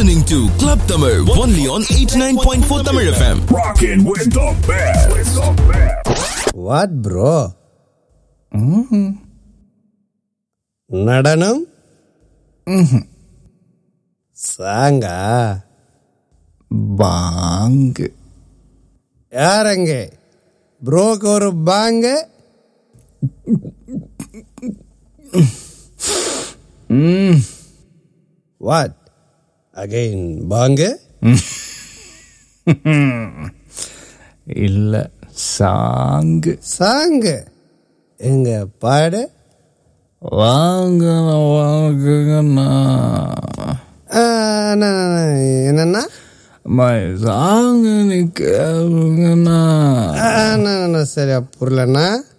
listening to Club Tamil only on 89.4 Tamil FM. Rockin' with the best. With the best. What bro நடனம் சாங்கா பாங்கு யாரங்க ப்ரோக்கு ஒரு பாங்க what again பாங்க இல்ல சாங்கு சாங்கு எங்க பாடு வாங்க வாங்குங்கண்ணா ஆ, அண்ணா, அண்ணா, என்னண்ணா அம்மா, சாங்கு நீ கேளுங்கண்ணா ஆ, அண்ணா, அண்ணா, சரியா புரியலண்ணா